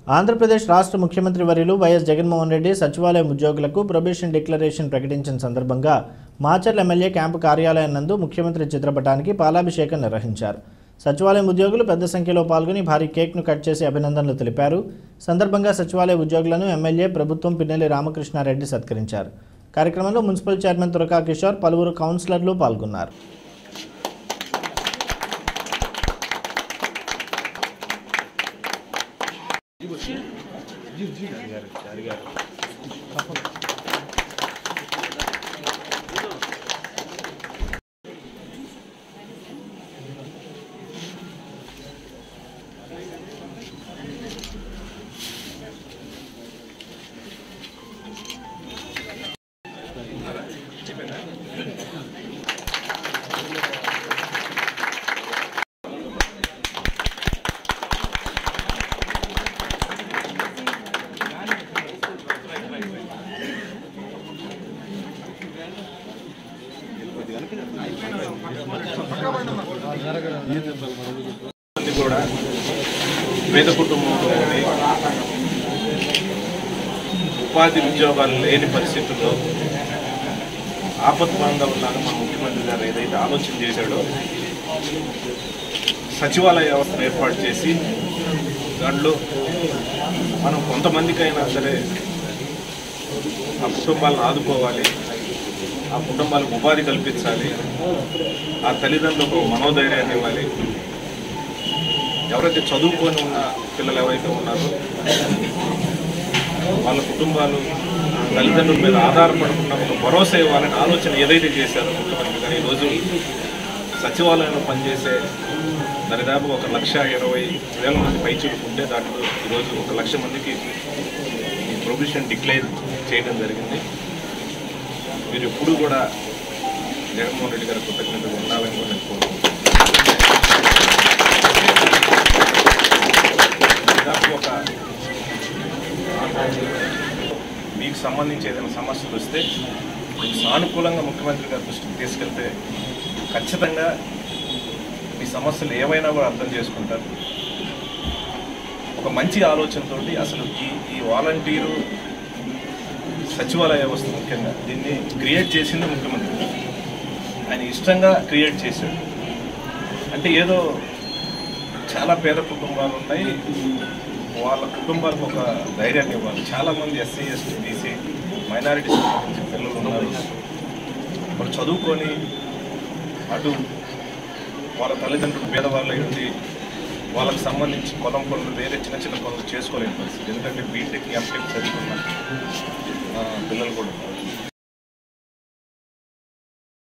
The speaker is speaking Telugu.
ఆంధ్రప్రదేశ్ రాష్ట్ర ముఖ్యమంత్రి వర్యులు వైఎస్ జగన్మోహన్ రెడ్డి సచివాలయం ఉద్యోగులకు ప్రొబేషన్ డిక్లరేషన్ ప్రకటించిన సందర్భంగా మాచర్ల ఎమ్మెల్యే క్యాంపు కార్యాలయం నందు ముఖ్యమంత్రి చిత్రపటానికి పాలాభిషేకం నిర్వహించారు సచివాలయం ఉద్యోగులు పెద్ద సంఖ్యలో పాల్గొని భారీ కేక్ను కట్ చేసి అభినందనలు తెలిపారు సందర్భంగా సచివాలయ ఉద్యోగులను ఎమ్మెల్యే ప్రభుత్వం పిన్నెల్లి రామకృష్ణారెడ్డి సత్కరించారు కార్యక్రమంలో మున్సిపల్ చైర్మన్ తురకా కిషోర్ పలువురు కౌన్సిలర్లు పాల్గొన్నారు మంది కూడా పేద కుటుంబంలో ఉండి ఉపాధి ఉద్యోగాలు లేని పరిస్థితుల్లో ఆపత్బంధంగా ఉన్నాక మన ముఖ్యమంత్రి గారు ఏదైతే ఆలోచన చేశాడో సచివాలయ వ్యవస్థను ఏర్పాటు చేసి దాంట్లో మనం కొంతమందికైనా సరే ఆ కుటుంబాలను ఆదుకోవాలి ఆ కుటుంబాలకు ఉపాధి కల్పించాలి ఆ తల్లిదండ్రులకు మనోధైర్యాన్ని ఇవ్వాలి ఎవరైతే చదువుకొని ఉన్న పిల్లలు ఎవరైతే ఉన్నారో వాళ్ళ కుటుంబాలు తల్లిదండ్రుల మీద ఆధారపడకుండా ఒక భరోసా ఇవ్వాలని ఆలోచన ఏదైతే చేశారో ముఖ్యమంత్రి గారు ఈరోజు సచివాలయంలో పనిచేసే దరిదాపు ఒక లక్ష ఇరవై వేల మంది పైచుకుంటే దాంట్లో ఈరోజు ఒక లక్ష మందికి ఈ ప్రొవిషన్ డిక్లేర్ చేయడం జరిగింది మీరు ఎప్పుడు కూడా జగన్మోహన్ రెడ్డి గారి కృతజ్ఞతలు ఉండాలని కూడా నేను కోరుకుంటున్నాను దాదాపు ఒక మీకు సంబంధించి ఏదైనా సమస్యలు వస్తే మీకు సానుకూలంగా ముఖ్యమంత్రి గారి దృష్టికి తీసుకెళ్తే ఖచ్చితంగా మీ సమస్యలు ఏవైనా కూడా అర్థం చేసుకుంటారు ఒక మంచి ఆలోచనతోటి అసలు ఈ ఈ వాలంటీరు సచివాలయ వ్యవస్థ ముఖ్యంగా దీన్ని క్రియేట్ చేసింది ముఖ్యమంత్రి గారు. ఆయన ఇష్టంగా క్రియేట్ చేశాడు అంటే ఏదో చాలా పేద కుటుంబాలు ఉన్నాయి వాళ్ళ కుటుంబాలకు ఒక ధైర్యాన్ని ఇవ్వాలి చాలామంది ఎస్సీ ఎస్టీ బీసీ మైనారిటీ సంబంధించిన పిల్లలు ఉన్నారు వాళ్ళు చదువుకొని అటు వాళ్ళ తల్లిదండ్రులు పేదవాళ్ళు అయి ఉండి వాళ్ళకి సంబంధించి పొలం పనులు వేరే చిన్న చిన్న పనులు చేసుకోలేని పరిస్థితి ఎందుకంటే బీటెక్ ఎంటెక్ చదువుకున్న ఆ, పిల్లలు కూడా ఉన్నారు